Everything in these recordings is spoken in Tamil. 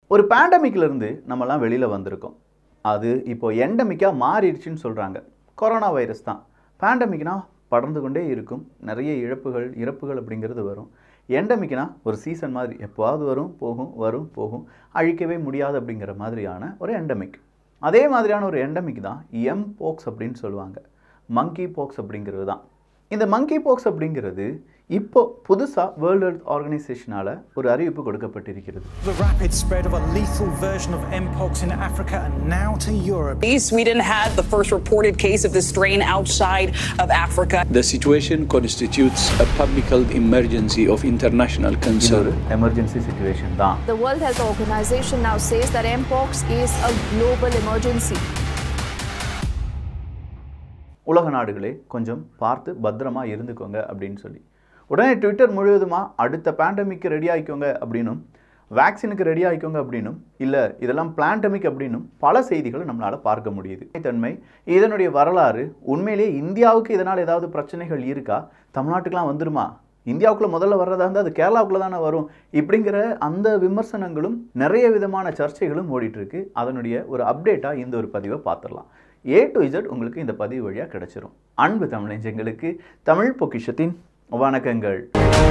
ஒரு பேண்டமிக்ல இருந்து நம்மலாம் வெளியில் வந்திருக்கோம் அது இப்போ எண்டமிக்காக மாறிடுச்சுன்னு சொல்கிறாங்க கொரோனா வைரஸ் தான் பேண்டமிக்னா படர்ந்து கொண்டே இருக்கும் நிறைய இழப்புகள் இறப்புகள் அப்படிங்கிறது வரும் எண்டமிக்னா ஒரு சீசன் மாதிரி எப்போவாவது வரும் போகும் வரும் போகும் அழிக்கவே முடியாது அப்படிங்கிற மாதிரியான ஒரு எண்டமிக் அதே மாதிரியான ஒரு எண்டமிக் தான் எம் போக்ஸ் அப்படின்னு சொல்லுவாங்க மங்கி போக்ஸ் அப்படிங்கிறது தான் இந்த மங்கி போக்ஸ் அப்படிங்கிறது இப்போ புதுசாக வேர்ல்டு ஹெல்த் ஆர்கனைசேஷனால் ஒரு அறிவிப்பு கொடுக்கப்பட்டிருக்கிறது The rapid spread of a lethal version of Mpox in Africa and now to Europe. Sweden had the first reported case of this strain outside of Africa. The situation constitutes a public health emergency of international இது concern. ஒரு எமர்ஜென்சி சுச்சுவேஷன் தான் The World Health Organization now says that Mpox is a global emergency. உலக நாடுகளே கொஞ்சம் பார்த்து பத்திரமா இருந்துக்கோங்க அப்படின்னு சொல்லி உடனே ட்விட்டர் முழுவதுமாக அடுத்த பேண்டமிக்கு ரெடி ஆகிக்கோங்க அப்படின்னும் வேக்சினுக்கு ரெடி ஆகிக்கோங்க அப்படின்னும் இல்லை இதெல்லாம் பிளான்டமிக் அப்படின்னும் பல செய்திகளை நம்மளால் பார்க்க முடியுது தன்மை இதனுடைய வரலாறு உண்மையிலேயே இந்தியாவுக்கு இதனால் ஏதாவது பிரச்சனைகள் இருக்கா தமிழ்நாட்டுக்கெலாம் வந்துருமா இந்தியாவுக்குள்ள முதல்ல வர்றதா இருந்தால் அது கேரளாவுக்குள்ள தானே வரும் இப்படிங்கிற அந்த விமர்சனங்களும் நிறைய விதமான சர்ச்சைகளும் ஓடிட்டு இருக்கு அதனுடைய ஒரு அப்டேட்டாக இந்த ஒரு பதிவை பார்த்துடலாம் ஏ டு இசட் உங்களுக்கு இந்த பதிவு வழியாக கிடைச்சிரும் அன்பு தமிழஞ்சங்களுக்கு தமிழ் பொக்கிஷத்தின் வணக்கங்கள்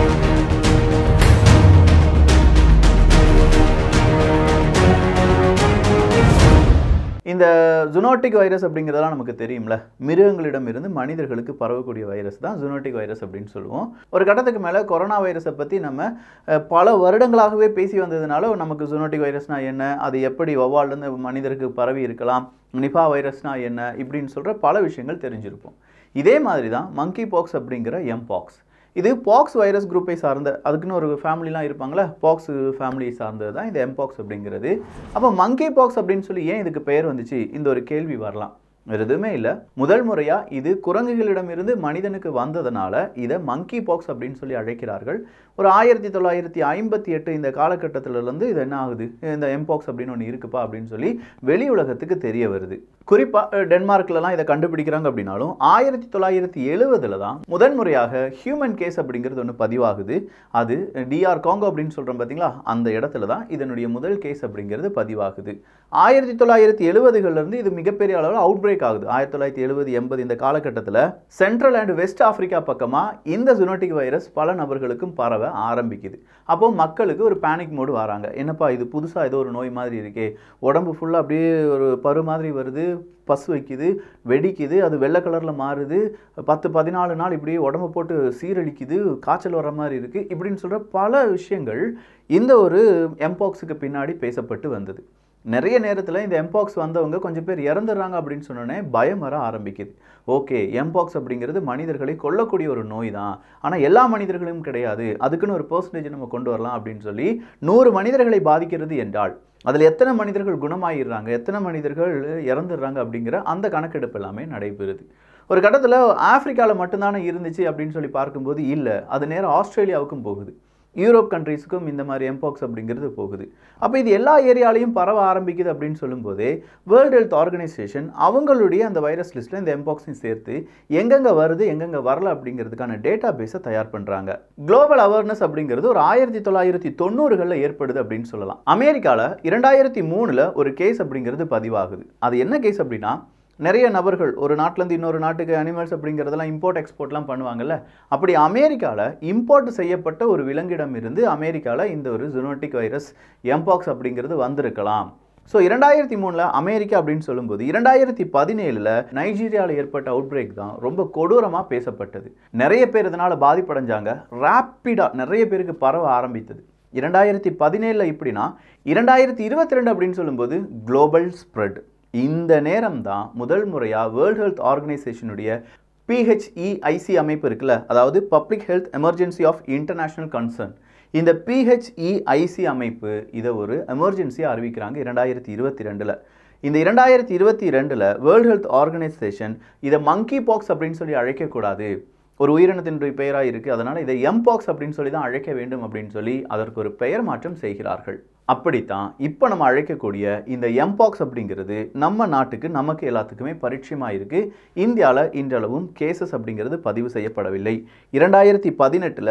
இந்த ஜுனோட்டிக் வைரஸ் அப்படிங்கிறதெல்லாம் நமக்கு தெரியும்ல மிருகங்களிடமிருந்து மனிதர்களுக்கு பரவக்கூடிய வைரஸ் தான் ஜுனோட்டிக் வைரஸ் அப்படின்னு சொல்லுவோம் ஒரு கட்டத்துக்கு மேலே கொரோனா வைரஸை பற்றி நம்ம அஹ், பல வருடங்களாகவே பேசி வந்ததுனால நமக்கு ஜுனோட்டிக் வைரஸ்னா என்ன அது எப்படி வவ்வால்லேருந்து மனிதருக்கு பரவி இருக்கலாம் நிபா வைரஸ்னா என்ன இப்படின்னு சொல்கிற பல விஷயங்கள் தெரிஞ்சிருப்போம் இதே மாதிரி தான் மங்கி பாக்ஸ் அப்படிங்கிற எம் பாக்ஸ் இது பாக்ஸ் வைரஸ் குரூப்பை சார்ந்த அதுக்குன்னு ஒரு ஃபேமிலிலாம் இருப்பாங்களே பாக்ஸ் ஃபேமிலியை சார்ந்தது தான் இந்த எம்பாக்ஸ் அப்படிங்கிறது அப்போ மங்கி பாக்ஸ் அப்படின்னு சொல்லி ஏன் இதுக்கு பெயர் வந்துச்சு இந்த ஒரு கேள்வி வரலாம் வேறு எதுவுமே இல்லை முதல் முறையாக இது குரங்குகளிடமிருந்து மனிதனுக்கு வந்ததுனால இதை மங்கி பாக்ஸ் அப்படின்னு சொல்லி அழைக்கிறார்கள் ஒரு ஆயிரத்தி தொள்ளாயிரத்தி ஐம்பத்தி எட்டு இந்த காலகட்டத்திலிருந்து இது என்ன ஆகுது இந்த எம்பாக்ஸ் அப்படின்னு ஒன்று இருக்குப்பா அப்படின்னு சொல்லி வெளி உலகத்துக்கு தெரிய வருது குறிப்பாக டென்மார்க்லலாம் இதை கண்டுபிடிக்கிறாங்க அப்படின்னாலும் ஆயிரத்தி தொள்ளாயிரத்தி எழுவதில் தான் முதன்முறையாக ஹியூமன் கேஸ் அப்படிங்கிறது ஒன்று பதிவாகுது அது டிஆர் காங்கோ அப்படின்னு சொல்கிறோம் பார்த்தீங்களா அந்த இடத்துல தான் இதனுடைய முதல் கேஸ் அப்படிங்கிறது பதிவாகுது ஆயிரத்தி தொள்ளாயிரத்தி எழுபதுகள்லேருந்து இது மிகப்பெரிய அளவில் அவுட் பிரேக் ஆகுது ஆயிரத்தி தொள்ளாயிரத்தி எழுபது எண்பது இந்த காலகட்டத்தில் சென்ட்ரல் அண்ட் வெஸ்ட் ஆப்பிரிக்கா பக்கமாக இந்த ஜுனோட்டிக் வைரஸ் பல நபர்களுக்கும் பரவ ஆரம்பிக்குது அப்போ மக்களுக்கு ஒரு பேனிக் மோடு வராங்க என்னப்பா இது புதுசாக ஏதோ ஒரு நோய் மாதிரி இருக்கே உடம்பு ஃபுல்லாக அப்படியே ஒரு பரு மாதிரி வருது பஸ் வைக்குது வெடிக்குது அது வெள்ளை கலரில் மாறுது பத்து பதினாலு நாள் இப்படியே உடம்பு போட்டு சீரழிக்குது காய்ச்சல் வர மாதிரி இருக்குது இப்படின்னு சொல்கிற பல விஷயங்கள் இந்த ஒரு எம்பாக்ஸுக்கு பின்னாடி பேசப்பட்டு வந்தது நிறைய நேரத்தில் இந்த எம்பாக்ஸ் வந்தவங்க கொஞ்சம் பேர் இறந்துடுறாங்க அப்படின்னு சொன்னோன்னே பயம் வர ஆரம்பிக்குது ஓகே எம்பாக்ஸ் அப்படிங்கிறது மனிதர்களை கொல்லக்கூடிய ஒரு நோய் தான் ஆனால் எல்லா மனிதர்களும் கிடையாது அதுக்குன்னு ஒரு பர்சன்டேஜ் நம்ம கொண்டு வரலாம் அப்படின்னு சொல்லி நூறு மனிதர்களை பாதிக்கிறது என்றால் அதில் எத்தனை மனிதர்கள் குணமாயிடுறாங்க எத்தனை மனிதர்கள் இறந்துடுறாங்க அப்படிங்கிற அந்த கணக்கெடுப்பு எல்லாமே நடைபெறுது ஒரு கட்டத்தில் ஆப்பிரிக்காவில் மட்டும்தானே இருந்துச்சு அப்படின்னு சொல்லி பார்க்கும்போது இல்லை அது நேரம் ஆஸ்திரேலியாவுக்கும் போகுது யூரோப் கண்ட்ரீஸுக்கும் இந்த மாதிரி எம்பாக்ஸ் அப்படிங்கிறது போகுது அப்போ இது எல்லா ஏரியாலையும் பரவ ஆரம்பிக்குது அப்படின்னு சொல்லும்போதே வேர்ல்டு ஹெல்த் ஆர்கனைசேஷன் அவங்களுடைய அந்த வைரஸ் லிஸ்ட்டில் இந்த எம்பாக்ஸையும் சேர்த்து எங்கெங்கே வருது எங்கெங்கே வரல அப்படிங்கிறதுக்கான டேட்டா பேஸை தயார் பண்ணுறாங்க குளோபல் அவேர்னஸ் அப்படிங்கிறது ஒரு ஆயிரத்தி தொள்ளாயிரத்தி தொண்ணூறுகளில் ஏற்படுது அப்படின்னு சொல்லலாம் அமெரிக்காவில் இரண்டாயிரத்தி மூணில் ஒரு கேஸ் அப்படிங்கிறது பதிவாகுது அது என்ன கேஸ் அப்படின்னா நிறைய நபர்கள் ஒரு நாட்டிலேருந்து இன்னொரு நாட்டுக்கு அனிமல்ஸ் அப்படிங்கிறதெல்லாம் இம்போர்ட் எக்ஸ்போர்ட்லாம் பண்ணுவாங்கல்ல அப்படி அமெரிக்காவில் இம்போர்ட் செய்யப்பட்ட ஒரு விலங்கிடம் இருந்து அமெரிக்காவில் இந்த ஒரு ஜுனோட்டிக் வைரஸ் எம்பாக்ஸ் அப்படிங்கிறது வந்திருக்கலாம் ஸோ இரண்டாயிரத்தி மூணில் அமெரிக்கா அப்படின்னு சொல்லும்போது இரண்டாயிரத்தி பதினேழில் நைஜீரியாவில் ஏற்பட்ட அவுட் பிரேக் தான் ரொம்ப கொடூரமாக பேசப்பட்டது நிறைய பேர் இதனால் பாதிப்படைஞ்சாங்க ரேப்பிடாக நிறைய பேருக்கு பரவ ஆரம்பித்தது இரண்டாயிரத்தி பதினேழில் இப்படின்னா இரண்டாயிரத்தி இருபத்தி ரெண்டு அப்படின்னு சொல்லும்போது குளோபல் ஸ்ப்ரெட் இந்த நேரம் தான் முதல் முறையாக வேர்ல்டு ஹெல்த் ஆர்கனைசேஷனுடைய பிஹெச்இஐசி அமைப்பு இருக்குல்ல அதாவது public health emergency of international concern இந்த பிஹெச்இஐசி அமைப்பு இதை ஒரு எமர்ஜென்சியாக அறிவிக்கிறாங்க இரண்டாயிரத்தி இருபத்தி ரெண்டில் இந்த இரண்டாயிரத்தி இருபத்தி ரெண்டில் வேர்ல்டு ஹெல்த் ஆர்கனைசேஷன் இதை மங்கி பாக்ஸ் அப்படின்னு சொல்லி அழைக்கக்கூடாது ஒரு உயிரினத்தினுடைய பெயராக இருக்குது அதனால் இதை எம்பாக்ஸ் அப்படின்னு சொல்லி தான் அழைக்க வேண்டும் அப்படின்னு சொல்லி அதற்கு ஒரு பெயர் மாற்றம் செய்கிறார்கள் அப்படித்தான் இப்போ நம்ம அழைக்கக்கூடிய இந்த எம்பாக்ஸ் அப்படிங்கிறது நம்ம நாட்டுக்கு நமக்கு எல்லாத்துக்குமே பரிச்சயமாக இருக்குது இந்தியாவில் இன்றளவும் கேசஸ் அப்படிங்கிறது பதிவு செய்யப்படவில்லை இரண்டாயிரத்தி பதினெட்டில்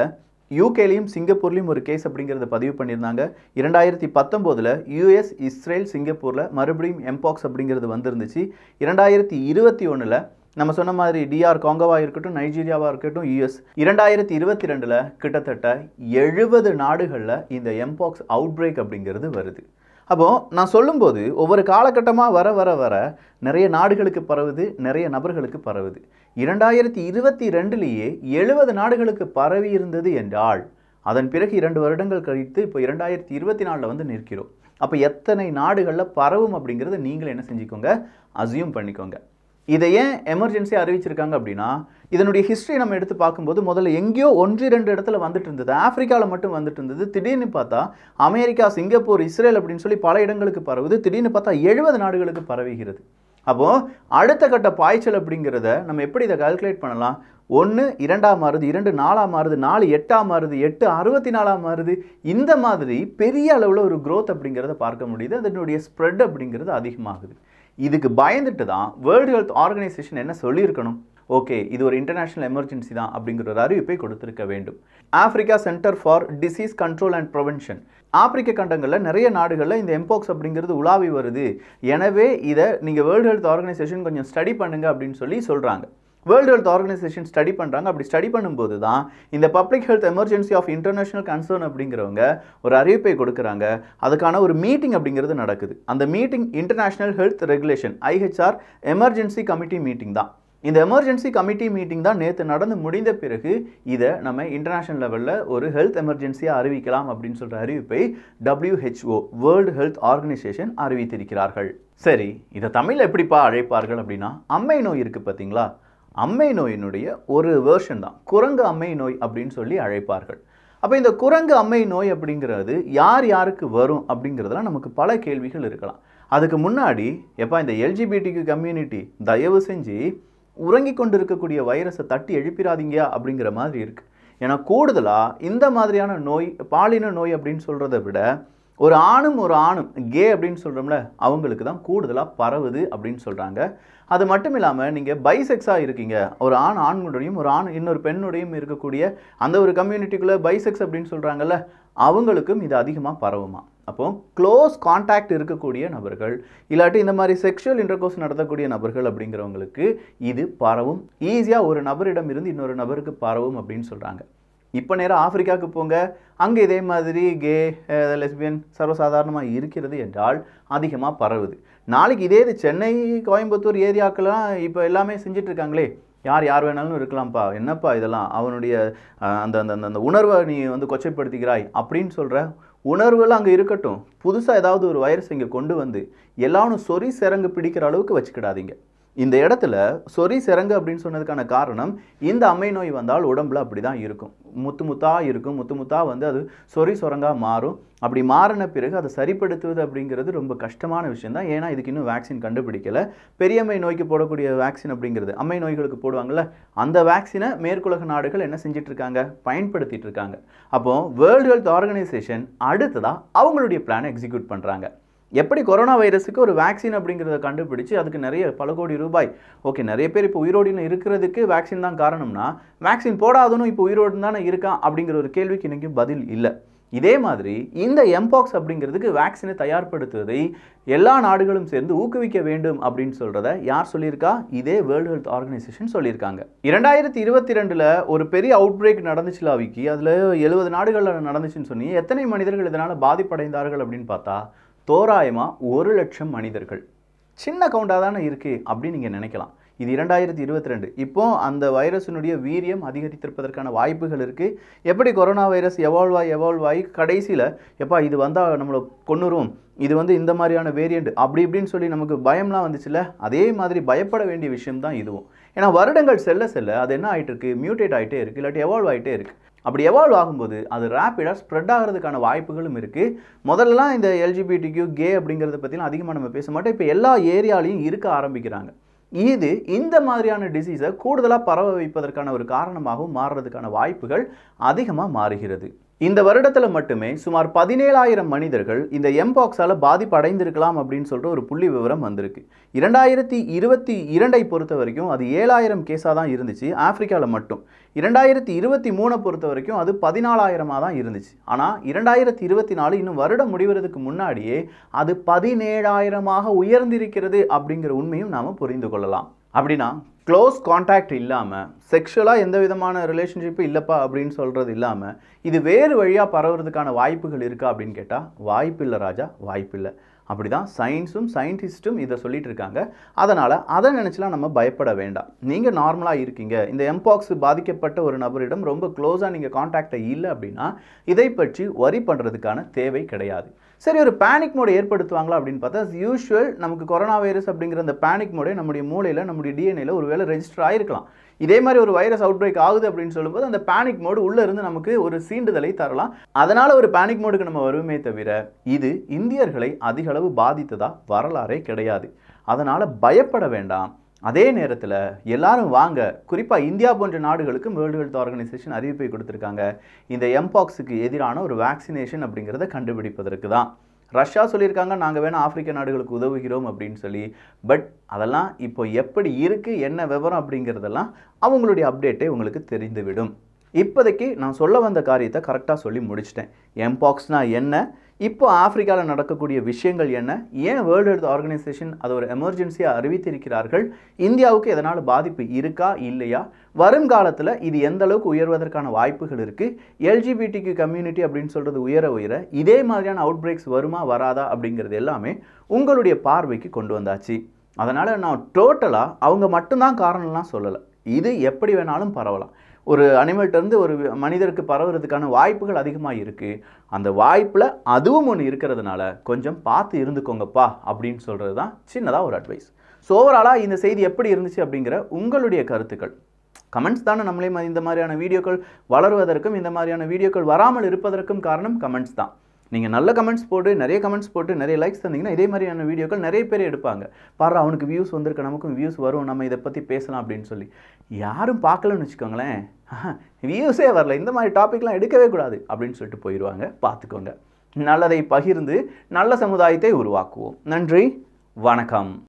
யூகேலையும் சிங்கப்பூர்லேயும் ஒரு கேஸ் அப்படிங்கிறத பதிவு பண்ணியிருந்தாங்க இரண்டாயிரத்தி பத்தொம்போதில் யூஎஸ் இஸ்ரேல் சிங்கப்பூரில் மறுபடியும் எம்பாக்ஸ் அப்படிங்கிறது வந்திருந்துச்சு இரண்டாயிரத்தி இருபத்தி ஒன்றில் நம்ம சொன்ன மாதிரி டிஆர் காங்கோவா இருக்கட்டும் நைஜீரியாவாக இருக்கட்டும் யூஎஸ் இரண்டாயிரத்தி இருபத்தி ரெண்டில் கிட்டத்தட்ட எழுபது நாடுகளில் இந்த எம்பாக்ஸ் அவுட் பிரேக் அப்படிங்கிறது வருது அப்போது நான் சொல்லும்போது ஒவ்வொரு காலகட்டமாக வர வர வர நிறைய நாடுகளுக்கு பரவுது நிறைய நபர்களுக்கு பரவுது இரண்டாயிரத்தி இருபத்தி ரெண்டுலேயே எழுபது நாடுகளுக்கு பரவி இருந்தது என்றால் அதன் பிறகு இரண்டு வருடங்கள் கழித்து இப்போ இரண்டாயிரத்தி இருபத்தி நாலில் வந்து நிற்கிறோம் அப்போ எத்தனை நாடுகளில் பரவும் அப்படிங்கிறத நீங்களே என்ன செஞ்சுக்கோங்க அசியூம் பண்ணிக்கோங்க இதை ஏன் எமர்ஜென்சி அறிவிச்சிருக்காங்க அப்படின்னா இதனுடைய ஹிஸ்ட்ரி நம்ம எடுத்து பார்க்கும்போது முதல்ல எங்கேயோ ஒன்று ரெண்டு இடத்துல வந்துட்டு இருந்தது ஆப்பிரிக்காவில் மட்டும் வந்துட்டு இருந்தது திடீர்னு பார்த்தா அமெரிக்கா சிங்கப்பூர் இஸ்ரேல் அப்படின்னு சொல்லி பல இடங்களுக்கு பரவுது திடீர்னு பார்த்தா எழுபது நாடுகளுக்கு பரவுகிறது அப்போது அடுத்த கட்ட பாய்ச்சல் அப்படிங்கிறத நம்ம எப்படி இதை கால்குலேட் பண்ணலாம் ஒன்று இரண்டாம் மாறுது இரண்டு நாலாம் மாறுது நாலு எட்டாம் மாறுது எட்டு அறுபத்தி நாலாம் மாறுது இந்த மாதிரி பெரிய அளவில் ஒரு growth அப்படிங்கிறத பார்க்க முடியுது அதனுடைய ஸ்ப்ரெட் அப்படிங்கிறது அதிகமாகுது இதுக்கு பயந்துட்டு தான் வேர்ல்டு ஹெல்த் ஆர்கனைசேஷன் என்ன சொல்லியிருக்கணும் ஓகே இது ஒரு இன்டர்நேஷனல் எமர்ஜென்சி தான் அப்படிங்கிற ஒரு அறிவிப்பை கொடுத்திருக்க வேண்டும் Africa centre for disease control and prevention ஆப்பிரிக்க கண்டங்களில் நிறைய நாடுகளில் இந்த எம்போக்ஸ் அப்படிங்கிறது உலாவி வருது எனவே இதை நீங்கள் வேர்ல்டு ஹெல்த் ஆர்கனைசேஷன் கொஞ்சம் ஸ்டடி பண்ணுங்க அப்படின்னு சொல்லி சொல்கிறாங்க வேர்ல்டு ஹெல்த் ஆர்கனைசேஷன் ஸ்டடி பண்ணுறாங்க அப்படி ஸ்டடி பண்ணும்போது தான் இந்த public health emergency of international concern அப்படிங்கிறவங்க ஒரு அறிவிப்பை கொடுக்குறாங்க அதுக்கான ஒரு மீட்டிங் அப்படிங்கிறது நடக்குது அந்த meeting international health regulation IHR emergency committee meeting தான் இந்த எமர்ஜென்சி கமிட்டி மீட்டிங் தான் நேற்று நடந்து முடிந்த பிறகு இதை நம்ம இன்டர்நேஷனல் லெவலில் ஒரு ஹெல்த் எமர்ஜென்சியாக அறிவிக்கலாம் அப்படின்னு சொல்கிற அறிவிப்பை WHO வேர்ல்டு ஹெல்த் ஆர்கனைசேஷன் அறிவித்திருக்கிறார்கள் சரி இதை தமிழில் எப்படிப்பா அழைப்பார்கள் அப்படின்னா அம்மை நோய் இருக்குது பார்த்தீங்களா அம்மை நோயினுடைய ஒரு வேர்ஷன் தான் குரங்கு அம்மை நோய் அப்படின்னு சொல்லி அழைப்பார்கள் அப்போ இந்த குரங்கு அம்மை நோய் அப்படிங்கிறது யார் யாருக்கு வரும் அப்படிங்கிறதுல நமக்கு பல கேள்விகள் இருக்கலாம் அதுக்கு முன்னாடி எப்பா இந்த எல்ஜிபிடிக்கு கம்யூனிட்டி தயவு செஞ்சு உறங்கி கொண்டு இருக்கக்கூடிய வைரஸை தட்டி எழுப்பிடாதீங்க அப்படிங்கிற மாதிரி இருக்கு ஏன்னா கூடுதலாக இந்த மாதிரியான நோய் பாலின நோய் அப்படின்னு சொல்கிறத விட ஒரு ஆணும் ஒரு ஆணும் கே அப்படின்னு சொல்கிறோம்ல அவங்களுக்கு தான் கூடுதலாக பரவுது அப்படின்னு சொல்கிறாங்க அது மட்டும் இல்லாமல் நீங்கள் பைசெக்ஸாக இருக்கீங்க ஒரு ஆண் ஆண்களுடையும் ஒரு ஆண் இன்னொரு பெண்ணுடையும் இருக்கக்கூடிய அந்த ஒரு கம்யூனிட்டிக்குள்ளே பைசெக்ஸ் அப்படின்னு சொல்கிறாங்கல்ல அவங்களுக்கும் இது அதிகமாக பரவுமா அப்போ க்ளோஸ் காண்டாக்ட் இருக்கக்கூடிய நபர்கள் இல்லாட்டி இந்த மாதிரி செக்ஷுவல் இன்டர்கோர்ஸ் நடத்தக்கூடிய நபர்கள் அப்படிங்கிறவங்களுக்கு இது பரவும் ஈஸியாக ஒரு நபரிடம் இருந்து இன்னொரு நபருக்கு பரவும் அப்படின்னு சொல்கிறாங்க இப்போ நேரம் ஆப்பிரிக்காவுக்கு போங்க அங்கே இதே மாதிரி கே லெஸ்பியன் சர்வசாதாரணமாக இருக்கிறது என்றால் அதிகமாக பரவுது நாளைக்கு இதே இது சென்னை கோயம்புத்தூர் ஏரியாக்கெல்லாம் இப்போ எல்லாமே செஞ்சுட்டு இருக்காங்களே யார் யார் வேணாலும் இருக்கலாம்ப்பா என்னப்பா இதெல்லாம் அவனுடைய அஹ், அந்த அந்த அந்த- அந்த உணர்வை நீ வந்து கொச்சைப்படுத்திக்கிறாய் அப்படின்னு சொல்கிற உணர்வுகள் அங்கே இருக்கட்டும் புதுசாக ஏதாவது ஒரு வைரஸ் இங்கே கொண்டு வந்து எல்லாரும் சொறி சிறங்கு பிடிக்கிற அளவுக்கு வச்சுக்கிடாதீங்க இந்த இடத்துல சொறி சிறங்கு அப்படின்னு சொன்னதுக்கான காரணம் இந்த அம்மை நோய் வந்தால் உடம்புல அப்படி தான் இருக்கும் முத்து முத்தா இருக்கும் முத்து முத்தா வந்து அது சொறி சொரங்கா மாறும் அப்படி மாறின பிறகு அதை சரிப்படுத்துவது அப்படிங்கிறது ரொம்ப கஷ்டமான விஷயம் தான் ஏன்னா இதுக்கு இன்னும் வேக்சின் கண்டுபிடிக்கல பெரியம்மை நோய்க்கு போடக்கூடிய வேக்சின் அப்படிங்கிறது அம்மை நோய்களுக்கு போடுவாங்கல்ல அந்த வேக்சினை மேற்குலக நாடுகள் என்ன செஞ்சுட்டு இருக்காங்க பயன்படுத்திட்டு இருக்காங்க அப்போ வேர்ல்டு ஹெல்த் ஆர்கனைசேஷன் அடுத்ததா அவங்களுடைய பிளானை எக்ஸிக்யூட் பண்ணுறாங்க எப்படி கொரோனா வைரஸுக்கு ஒரு வேக்சின் அப்படிங்கிறத கண்டுபிடிச்சு அதுக்கு நிறைய பல கோடி ரூபாய் ஓகே நிறைய பேர் இப்போ உயிரோடு இன்னும் இருக்கிறதுக்கு வேக்சின் தான் காரணம்னா வேக்சின் போடாதவனும் இப்போ உயிரோடு தானே இருக்கான் அப்படிங்கிற ஒரு கேள்விக்கு இன்றைக்கும் பதில் இல்லை இதே மாதிரி இந்த எம்பாக்ஸ் அப்படிங்கிறதுக்கு வேக்சினை தயார்படுத்துவதை எல்லா நாடுகளும் சேர்ந்து ஊக்குவிக்க வேண்டும் அப்படின்னு சொல்கிறத யார் சொல்லியிருக்கா இதே வேர்ல்டு ஹெல்த் ஆர்கனைசேஷன் சொல்லியிருக்காங்க இரண்டாயிரத்தி இருபத்தி ரெண்டில் ஒரு பெரிய அவுட் பிரேக் நடந்துச்சு லாவிக்கு அதில் எழுபது நாடுகளில் நடந்துச்சுன்னு சொன்னி எத்தனை மனிதர்கள் இதனால் பாதிப்படைந்தார்கள் அப்படின்னு பார்த்தா தோராயமாக ஒரு லட்சம் மனிதர்கள் சின்ன கவுண்டாக தானே இருக்குது அப்படின்னு நீங்கள் நினைக்கலாம் இது இரண்டாயிரத்தி இருபத்தி ரெண்டு இப்போ அந்த வைரஸினுடைய வீரியம் அதிகரித்திருப்பதற்கான வாய்ப்புகள் இருக்குது எப்படி கொரோனா வைரஸ் எவால்வ் ஆகி எவால்வ் ஆகி கடைசியில் எப்பா இது வந்தால் நம்மளை கொன்னுரும் இது வந்து இந்த மாதிரியான வேரியண்ட் அப்படி இப்படின்னு சொல்லி நமக்கு பயம்லாம் வந்துச்சுல்ல அதே மாதிரி பயப்பட வேண்டிய விஷயம் தான் இதுவும் ஏன்னா வருடங்கள் செல்ல செல்ல அது என்ன ஆகிட்டு இருக்கு மியூட்டேட் ஆகிட்டே இருக்குது இல்லாட்டி எவால்வ் ஆகிட்டே இருக்குது அப்படி எவால்வ் ஆகும்போது அது ரேப்பிடாக ஸ்ப்ரெட் ஆகிறதுக்கான வாய்ப்புகளும் இருக்குது முதல்லலாம் இந்த எல்ஜிபிடிக்யூ கே அப்படிங்கிறத பற்றிலாம் அதிகமாக நம்ம பேச மாட்டோம் இப்போ எல்லா ஏரியாலையும் இருக்க ஆரம்பிக்கிறாங்க இது இந்த மாதிரியான டிசீஸை கூடுதலாக பரவ வைப்பதற்கான ஒரு காரணமாகவும் மாறுறதுக்கான வாய்ப்புகள் அதிகமாக மாறுகிறது இந்த வருடத்தில் மட்டுமே சுமார் பதினேழாயிரம் மனிதர்கள் இந்த எம்பாக்ஸால் பாதிப்பு அடைந்திருக்கலாம் அப்படின்னு சொல்கிற ஒரு புள்ளி விவரம் வந்திருக்கு இரண்டாயிரத்தி இருபத்தி இரண்டை பொறுத்த வரைக்கும் அது ஏழாயிரம் கேஸாக தான் இருந்துச்சு ஆப்பிரிக்காவில் மட்டும் இரண்டாயிரத்தி இருபத்தி மூணை பொறுத்த வரைக்கும் அது பதினாலாயிரமாக தான் இருந்துச்சு ஆனால் இரண்டாயிரத்தி இருபத்தி நாலு இன்னும் வருடம் முடிவதற்கு முன்னாடியே அது பதினேழாயிரமாக உயர்ந்திருக்கிறது அப்படிங்கிற உண்மையும் நாம் புரிந்து கொள்ளலாம் அப்படின்னா க்ளோஸ் காண்டாக்ட் இல்லாமல் செக்ஷுவலாக எந்த விதமான ரிலேஷன்ஷிப்பும் இல்லைப்பா அப்படின்னு சொல்கிறது இல்லாமல் இது வேறு வழியாக பரவுறதுக்கான வாய்ப்புகள் இருக்கா அப்படின்னு கேட்டால் வாய்ப்பில்லை ராஜா வாய்ப்பில்லை அப்படி தான் சயின்ஸும் சயின்டிஸ்ட்டும் இதை சொல்லிட்டு இருக்காங்க அதனால் அதை நினச்சிலாம் நம்ம பயப்பட வேண்டாம் நீங்கள் நார்மலாக இருக்கீங்க இந்த எம்பாக்ஸ் பாதிக்கப்பட்ட ஒரு நபரிடம் ரொம்ப க்ளோஸாக நீங்கள் காண்டாக்டை இல்லை அப்படின்னா இதை பற்றி வரி பண்ணுறதுக்கான தேவை கிடையாது சரி ஒரு பேனிக் மோடை ஏற்படுத்துவாங்களா அப்படின்னு பார்த்தா யூஷுவல் நமக்கு கொரோனா வைரஸ் அப்படிங்கிற அந்த பேனிக் மோடை நம்முடைய மூளையில் நம்முடைய டிஎன்ஏல ஒரு வேளை ரெஜிஸ்டர் ஆயிருக்கலாம் இதே மாதிரி ஒரு வைரஸ் அவுட் பிரேக் ஆகுது அப்படின்னு சொல்லும்போது அந்த பேனிக் மோடு உள்ளே இருந்து நமக்கு ஒரு சீண்டுதலை தரலாம் அதனால் ஒரு பேனிக் மோடுக்கு நம்ம வருமே தவிர இது இந்தியர்களை அதிக அளவு பாதித்ததா வரலாறே கிடையாது அதனால் பயப்பட வேண்டாம் அதே நேரத்தில் எல்லாரும் வாங்க குறிப்பாக இந்தியா போன்ற நாடுகளுக்கு வேர்ல்டு ஹெல்த் ஆர்கனைசேஷன் அறிவிப்பை கொடுத்துருக்காங்க இந்த எம்பாக்ஸுக்கு எதிரான ஒரு வேக்சினேஷன் அப்படிங்கிறத கண்டுபிடிப்பதற்கு தான் ரஷ்யா சொல்லியிருக்காங்க நாங்கள் வேணால் ஆப்பிரிக்க நாடுகளுக்கு உதவுகிறோம் அப்படின்னு சொல்லி பட் அதெல்லாம் இப்போ எப்படி இருக்குது என்ன விவரம் அப்படிங்கிறதெல்லாம் அவங்களுடைய அப்டேட்டே உங்களுக்கு தெரிந்துவிடும் இப்போதைக்கு நான் சொல்ல வந்த காரியத்தை கரெக்டாக சொல்லி முடிச்சிட்டேன் எம்பாக்ஸ்னா என்ன இப்போ ஆப்பிரிக்காவில் நடக்கக்கூடிய விஷயங்கள் என்ன ஏன் வேர்ல்டு ஹெல்த் ஆர்கனைசேஷன் அதை ஒரு எமர்ஜென்சியாக அறிவித்திருக்கிறார்கள் இந்தியாவுக்கு எதனால் பாதிப்பு இருக்கா இல்லையா வருங்காலத்தில் இது எந்த அளவுக்கு உயர்வதற்கான வாய்ப்புகள் இருக்குது எல்ஜிபிடிக்கு கம்யூனிட்டி அப்படின்னு சொல்கிறது உயர உயர இதே மாதிரியான அவுட் பிரேக்ஸ் வருமா வராதா அப்படிங்கிறது எல்லாமே உங்களுடைய பார்வைக்கு கொண்டு வந்தாச்சு அதனால் நான் டோட்டலாக அவங்க மட்டும்தான் காரணம்லாம் சொல்லலை இது எப்படி வேணாலும் பரவலாம் ஒரு அனிமல்கிட்டருந்து ஒரு மனிதருக்கு பரவுறதுக்கான வாய்ப்புகள் அதிகமாக இருக்குது அந்த வாய்ப்பில் அதுவும் ஒன்று இருக்கிறதுனால கொஞ்சம் பார்த்து இருந்துக்கோங்கப்பா அப்படின்னு சொல்கிறது தான் சின்னதாக ஒரு அட்வைஸ் ஸோ ஓவராலாக இந்த செய்தி எப்படி இருந்துச்சு அப்படிங்கிற உங்களுடைய கருத்துக்கள் கமெண்ட்ஸ் தானே நம்மளே ம- இந்த மாதிரியான வீடியோக்கள் வளருவதற்கும் இந்த மாதிரியான வீடியோக்கள் வராமல் இருப்பதற்கும் காரணம் கமெண்ட்ஸ் தான் நீங்கள் நல்ல கமெண்ட்ஸ் போட்டு நிறைய கமெண்ட்ஸ் போட்டு நிறைய லைக்ஸ் தந்தீங்கன்னா இதே மாதிரியான வீடியோக்கள் நிறைய பேர் எடுப்பாங்க பாரு அவனுக்கு வியூஸ் வந்திருக்கு நமக்கும் வியூஸ் வரும் நம்ம இதை பற்றி பேசலாம் அப்படின்னு சொல்லி யாரும் பார்க்கலன்னு வச்சுக்கோங்களேன் வியூஸே வரல இந்த மாதிரி டாபிக்லாம் எடுக்கவே கூடாது அப்படின்னு சொல்லிட்டு போயிடுவாங்க பார்த்துக்கோங்க நல்லதை பகிர்ந்து நல்ல சமுதாயத்தை உருவாக்குவோம் நன்றி வணக்கம்